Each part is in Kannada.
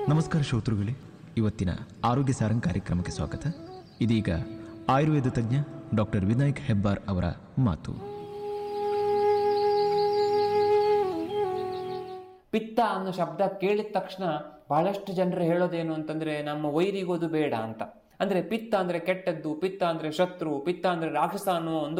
ನಮಸ್ಕಾರ ಶ್ರೋತೃಗಳೇ ಇವತ್ತಿನ ಆರೋಗ್ಯ ಸಾರಂಗ್ ಕಾರ್ಯಕ್ರಮಕ್ಕೆ ಸ್ವಾಗತ ಇದೀಗ ಆಯುರ್ವೇದ ತಜ್ಞ ಡಾಕ್ಟರ್ ವಿನಾಯಕ್ ಹೆಬ್ಬಾರ್ ಅವರ ಮಾತು ಪಿತ್ತ ಅನ್ನೋ ಶಬ್ದ ಕೇಳಿದ ತಕ್ಷಣ ಬಹಳಷ್ಟು ಜನರು ಹೇಳೋದೇನು ಅಂತಂದ್ರೆ ನಮ್ಮ ವೈರಿಗೋದು ಬೇಡ ಅಂತ ಅಂದ್ರೆ ಪಿತ್ತ ಅಂದ್ರೆ ಕೆಟ್ಟದ್ದು ಪಿತ್ತ ಅಂದ್ರೆ ಶತ್ರು ಪಿತ್ತ ಅಂದ್ರೆ ರಾಕ್ಷಸ ಅನ್ನೋ ಒಂದು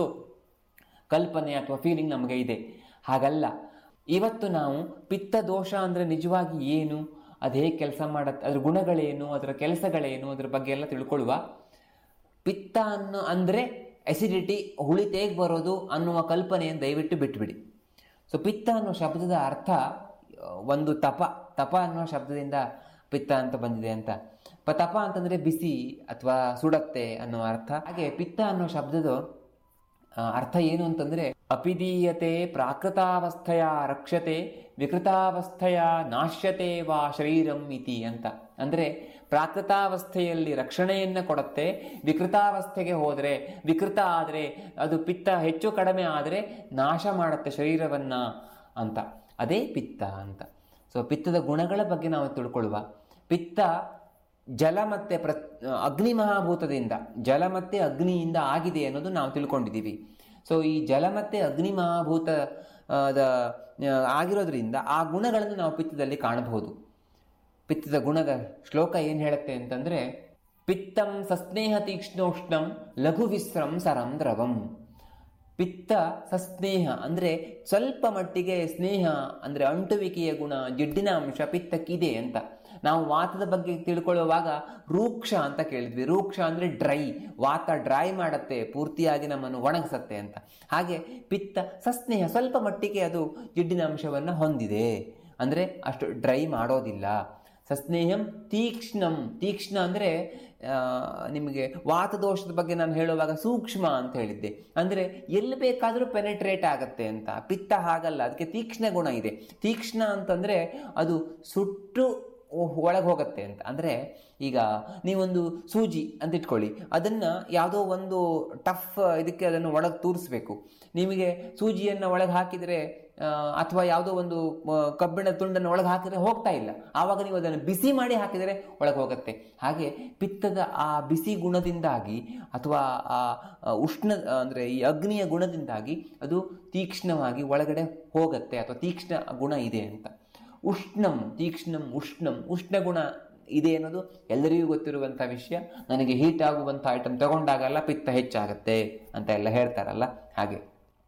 ಕಲ್ಪನೆ ಅಥವಾ ಫೀಲಿಂಗ್ ನಮಗೆ ಇದೆ ಹಾಗಲ್ಲ ಇವತ್ತು ನಾವು ಪಿತ್ತ ದೋಷ ಅಂದ್ರೆ ನಿಜವಾಗಿ ಏನು ಅದು ಹೇಗೆ ಕೆಲಸ ಮಾಡತ್ತೆ ಅದ್ರ ಗುಣಗಳೇನು ಅದರ ಕೆಲಸಗಳೇನು ಅದ್ರ ಬಗ್ಗೆ ಎಲ್ಲ ತಿಳ್ಕೊಳ್ಳುವ ಪಿತ್ತ ಅನ್ನೋ ಅಂದ್ರೆ ಅಸಿಡಿಟಿ ಹುಳಿ ತೇಗ್ ಬರೋದು ಅನ್ನುವ ಕಲ್ಪನೆಯನ್ನು ದಯವಿಟ್ಟು ಬಿಟ್ಬಿಡಿ ಸೊ ಪಿತ್ತ ಅನ್ನೋ ಶಬ್ದದ ಅರ್ಥ ಆ, ಒಂದು ತಪ ತಪ ಅನ್ನೋ ಶಬ್ದದಿಂದ ಪಿತ್ತ ಅಂತ ಬಂದಿದೆ ಅಂತ ಪ ತಪ ಅಂತಂದ್ರೆ ಬಿಸಿ ಅಥವಾ ಸುಡತ್ತೆ ಅನ್ನೋ ಅರ್ಥ ಹಾಗೆ ಪಿತ್ತ ಅನ್ನೋ ಶಬ್ದದ ಆ, ಅರ್ಥ ಏನು ಅಂತಂದ್ರೆ ಅಪಿದೀಯತೆ ಪ್ರಾಕೃತಾವಸ್ಥೆಯ ರಕ್ಷತೆ ವಿಕೃತಾವಸ್ಥೆಯ ನಾಶ್ಯತೆ ವಾ ಶರೀರಂ ಇತಿ ಅಂತ ಅಂದ್ರೆ ಪ್ರಾಕೃತಾವಸ್ಥೆಯಲ್ಲಿ ರಕ್ಷಣೆಯನ್ನ ಕೊಡುತ್ತೆ ವಿಕೃತಾವಸ್ಥೆಗೆ ಹೋದ್ರೆ ವಿಕೃತ ಆದ್ರೆ ಅದು ಪಿತ್ತ ಹೆಚ್ಚು ಕಡಿಮೆ ಆದ್ರೆ ನಾಶ ಮಾಡುತ್ತೆ ಶರೀರವನ್ನ ಅಂತ ಅದೇ ಪಿತ್ತ ಅಂತ ಸೊ ಪಿತ್ತದ ಗುಣಗಳ ಬಗ್ಗೆ ನಾವು ತಿಳ್ಕೊಳ್ಳುವ ಪಿತ್ತ ಜಲ ಮತ್ತೆ ಪ್ರ ಅಗ್ನಿ ಮಹಾಭೂತದಿಂದ ಜಲ ಮತ್ತೆ ಅಗ್ನಿಯಿಂದ ಆಗಿದೆ ಅನ್ನೋದು ನಾವು ತಿಳ್ಕೊಂಡಿದ್ದೀವಿ ಸೊ ಈ ಜಲ ಮತ್ತೆ ಅಗ್ನಿ ಮಹಾಭೂತ ಆ, ದ ಆ, ಆಗಿರೋದ್ರಿಂದ ಆ ಗುಣಗಳನ್ನು ನಾವು ಪಿತ್ತದಲ್ಲಿ ಕಾಣಬಹುದು ಪಿತ್ತದ ಗುಣದ ಶ್ಲೋಕ ಏನು ಹೇಳುತ್ತೆ ಅಂತಂದ್ರೆ ಪಿತ್ತಂ ಸಸ್ನೇಹ ತೀಕ್ಷ್ಣೋಷ್ಣಂ ಲಘು ವಿಸ್ರಂ ಸರಂ ದ್ರವಂ ಪಿತ್ತ ಸಸ್ನೇಹ ಅಂದ್ರೆ ಸ್ವಲ್ಪ ಮಟ್ಟಿಗೆ ಸ್ನೇಹ ಅಂದ್ರೆ ಅಂಟುವಿಕೆಯ ಗುಣ ಜಿಡ್ಡಿನ ಅಂಶ ಪಿತ್ತಕ್ಕಿದೆ ಅಂತ ನಾವು ವಾತದ ಬಗ್ಗೆ ತಿಳ್ಕೊಳ್ಳುವಾಗ ರೂಕ್ಷ ಅಂತ ಕೇಳಿದ್ವಿ ರೂಕ್ಷ ಅಂದ್ರೆ ಡ್ರೈ ವಾತ ಡ್ರೈ ಮಾಡತ್ತೆ ಪೂರ್ತಿಯಾಗಿ ನಮ್ಮನ್ನು ಒಣಗಿಸತ್ತೆ ಅಂತ ಹಾಗೆ ಪಿತ್ತ ಸಸ್ನೇಹ ಸ್ವಲ್ಪ ಮಟ್ಟಿಗೆ ಅದು ಜಿಡ್ಡಿನ ಅಂಶವನ್ನ ಹೊಂದಿದೆ ಅಂದ್ರೆ ಅಷ್ಟು ಡ್ರೈ ಮಾಡೋದಿಲ್ಲ ಸಸ್ನೇಹಂ ತೀಕ್ಷ್ಣಂ ತೀಕ್ಷ್ಣ ಅಂದ್ರೆ ಆ, ನಿಮಗೆ ವಾತದೋಷದ ಬಗ್ಗೆ ನಾನು ಹೇಳುವಾಗ ಸೂಕ್ಷ್ಮ ಅಂತ ಹೇಳಿದ್ದೆ ಅಂದ್ರೆ ಎಲ್ಲಿ ಬೇಕಾದರೂ ಪೆನೆಟ್ರೇಟ್ ಆಗತ್ತೆ ಅಂತ ಪಿತ್ತ ಹಾಗಲ್ಲ ಅದಕ್ಕೆ ತೀಕ್ಷ್ಣ ಗುಣ ಇದೆ ತೀಕ್ಷ್ಣ ಅಂತಂದ್ರೆ ಅದು ಸುಟ್ಟು ಒಳಗೆ ಹೋಗುತ್ತೆ ಅಂತ ಅಂದ್ರೆ ಈಗ ನೀವೊಂದು ಸೂಜಿ ಅಂತ ಇಟ್ಕೊಳ್ಳಿ ಅದನ್ನ ಯಾವುದೋ ಒಂದು ಟಫ್ ಇದಕ್ಕೆ ಅದನ್ನು ಒಳಗೆ ತೂರಿಸ್ಬೇಕು ನಿಮಗೆ ಸೂಜಿಯನ್ನು ಒಳಗೆ ಹಾಕಿದರೆ ಆ, ಅಥವಾ ಯಾವುದೋ ಒಂದು ಆ, ಕಬ್ಬಿಣ ತುಂಡನ್ನು ಒಳಗೆ ಹಾಕಿದ್ರೆ ಹೋಗ್ತಾ ಇಲ್ಲ ಆವಾಗ ನೀವು ಅದನ್ನು ಬಿಸಿ ಮಾಡಿ ಹಾಕಿದರೆ ಒಳಗೆ ಹೋಗುತ್ತೆ ಹಾಗೆ ಪಿತ್ತದ ಆ ಬಿಸಿ ಗುಣದಿಂದಾಗಿ ಅಥವಾ ಆ ಆ ಉಷ್ಣ ಅಂದ್ರೆ ಈ ಅಗ್ನಿಯ ಗುಣದಿಂದಾಗಿ ಅದು ತೀಕ್ಷ್ಣವಾಗಿ ಒಳಗಡೆ ಹೋಗುತ್ತೆ ಅಥವಾ ತೀಕ್ಷ್ಣ ಗುಣ ಇದೆ ಅಂತ ಉಷ್ಣಂ ತೀಕ್ಷ್ಣಂ ಉಷ್ಣಂ ಉಷ್ಣ ಗುಣ ಇದೆ ಅನ್ನೋದು ಎಲ್ಲರಿಗೂ ಗೊತ್ತಿರುವಂಥ ವಿಷಯ ನನಗೆ ಹೀಟ್ ಆಗುವಂಥ ಐಟಮ್ ತಗೊಂಡಾಗಲ್ಲ ಪಿತ್ತ ಹೆಚ್ಚಾಗತ್ತೆ ಅಂತ ಎಲ್ಲ ಹೇಳ್ತಾರಲ್ಲ ಹಾಗೆ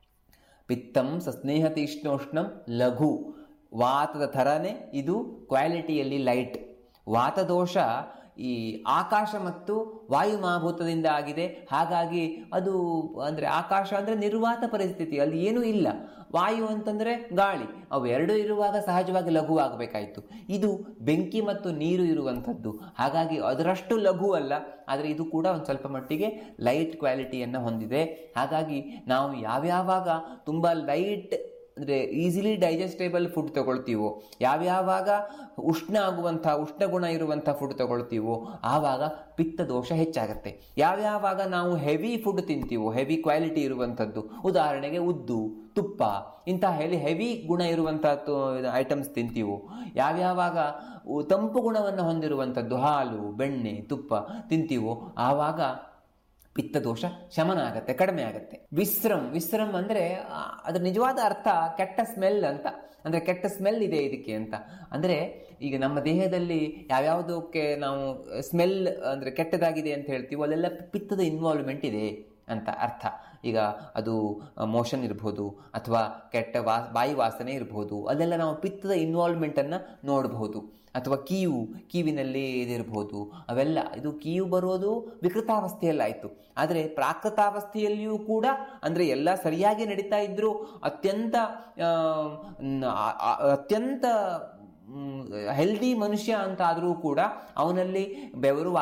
ಪಿತ್ತಂ ಸಸ್ನೇಹ ತೀಕ್ಷ್ಣೋಷ್ಣಂ ಲಘು ವಾತದ ಥರನೇ ಇದು ಕ್ವಾಲಿಟಿಯಲ್ಲಿ ಲೈಟ್ ವಾತದೋಷ ಈ ಆಕಾಶ ಮತ್ತು ವಾಯು ಮಹಾಭೂತದಿಂದ ಆಗಿದೆ ಹಾಗಾಗಿ ಅದು ಅಂದರೆ ಆಕಾಶ ಅಂದರೆ ನಿರ್ವಾತ ಪರಿಸ್ಥಿತಿ ಅಲ್ಲಿ ಏನೂ ಇಲ್ಲ ವಾಯು ಅಂತಂದರೆ ಗಾಳಿ ಅವೆರಡೂ ಇರುವಾಗ ಸಹಜವಾಗಿ ಲಘುವಾಗಬೇಕಾಯಿತು ಇದು ಬೆಂಕಿ ಮತ್ತು ನೀರು ಇರುವಂಥದ್ದು ಹಾಗಾಗಿ ಅದರಷ್ಟು ಲಘು ಅಲ್ಲ ಆದರೆ ಇದು ಕೂಡ ಒಂದು ಸ್ವಲ್ಪ ಮಟ್ಟಿಗೆ ಲೈಟ್ ಕ್ವಾಲಿಟಿಯನ್ನು ಹೊಂದಿದೆ ಹಾಗಾಗಿ ನಾವು ಯಾವ್ಯಾವಾಗ ತುಂಬ ಲೈಟ್ ಅಂದರೆ ಈಸಿಲಿ ಡೈಜೆಸ್ಟೇಬಲ್ ಫುಡ್ ತಗೊಳ್ತೀವೋ ಯಾವ್ಯಾವಾಗ ಉಷ್ಣ ಆಗುವಂಥ ಉಷ್ಣ ಗುಣ ಇರುವಂಥ ಫುಡ್ ತಗೊಳ್ತೀವೋ ಆವಾಗ ಪಿತ್ತ ದೋಷ ಹೆಚ್ಚಾಗತ್ತೆ ಯಾವ್ಯಾವಾಗ ನಾವು ಹೆವಿ ಫುಡ್ ತಿಂತೀವೋ ಹೆವಿ ಕ್ವಾಲಿಟಿ ಇರುವಂಥದ್ದು ಉದಾಹರಣೆಗೆ ಉದ್ದು ತುಪ್ಪ ಇಂತಹ ಹೆವಿ ಹೆವಿ ಗುಣ ಇರುವಂಥ ಐಟಮ್ಸ್ ತಿಂತೀವೋ ಯಾವ್ಯಾವಾಗ ಉ- ತಂಪು ಗುಣವನ್ನು ಹೊಂದಿರುವಂಥದ್ದು ಹಾಲು ಬೆಣ್ಣೆ ತುಪ್ಪ ತಿಂತೀವೋ ಆವಾಗ ಪಿತ್ತ ದೋಷ ಶಮನ ಆಗತ್ತೆ ಕಡಿಮೆ ಆಗತ್ತೆ ವಿಶ್ರಮ್ ವಿಶ್ರಮ್ ಅಂದ್ರೆ ಆ, ಅದ್ರ ನಿಜವಾದ ಅರ್ಥ ಕೆಟ್ಟ ಸ್ಮೆಲ್ ಅಂತ ಅಂದ್ರೆ ಕೆಟ್ಟ ಸ್ಮೆಲ್ ಇದೆ ಇದಕ್ಕೆ ಅಂತ ಅಂದ್ರೆ ಈಗ ನಮ್ಮ ದೇಹದಲ್ಲಿ ಯಾವ್ಯಾವುದಕ್ಕೆ ನಾವು ಸ್ಮೆಲ್ ಅಂದ್ರೆ ಕೆಟ್ಟದಾಗಿದೆ ಅಂತ ಹೇಳ್ತೀವೋ ಅಲ್ಲೆಲ್ಲ ಪಿತ್ತದ ಇನ್ವಾಲ್ವ್ಮೆಂಟ್ ಇದೆ ಅಂತ ಅರ್ಥ ಈಗ ಅದು ಮೋಷನ್ ಇರ್ಬೋದು ಅಥವಾ ಕೆಟ್ಟ ವಾ ಬಾಯಿ ವಾಸನೆ ಇರ್ಬೋದು ಅಲ್ಲೆಲ್ಲ ನಾವು ಪಿತ್ತದ ಇನ್ವಾಲ್ವ್ಮೆಂಟನ್ನು ನೋಡಬಹುದು ಅಥವಾ ಕೀವು ಕೀವಿನಲ್ಲಿ ಇದಿರ್ಬೋದು ಅವೆಲ್ಲ ಇದು ಕೀವು ಬರೋದು ವಿಕೃತಾವಸ್ಥೆಯಲ್ಲಾಯಿತು ಆದರೆ ಪ್ರಾಕೃತಾವಸ್ಥೆಯಲ್ಲಿಯೂ ಕೂಡ ಅಂದರೆ ಎಲ್ಲ ಸರಿಯಾಗಿ ನಡೀತಾ ಇದ್ರೂ ಅತ್ಯಂತ ಆ, ನ್- ಆ- ಆ- ಅತ್ಯಂತ ಹೆಲ್ದಿ ಮನುಷ್ಯ ಅಂತ ಆದರೂ ಕೂಡ ಅವನಲ್ಲಿ ಬೆವರು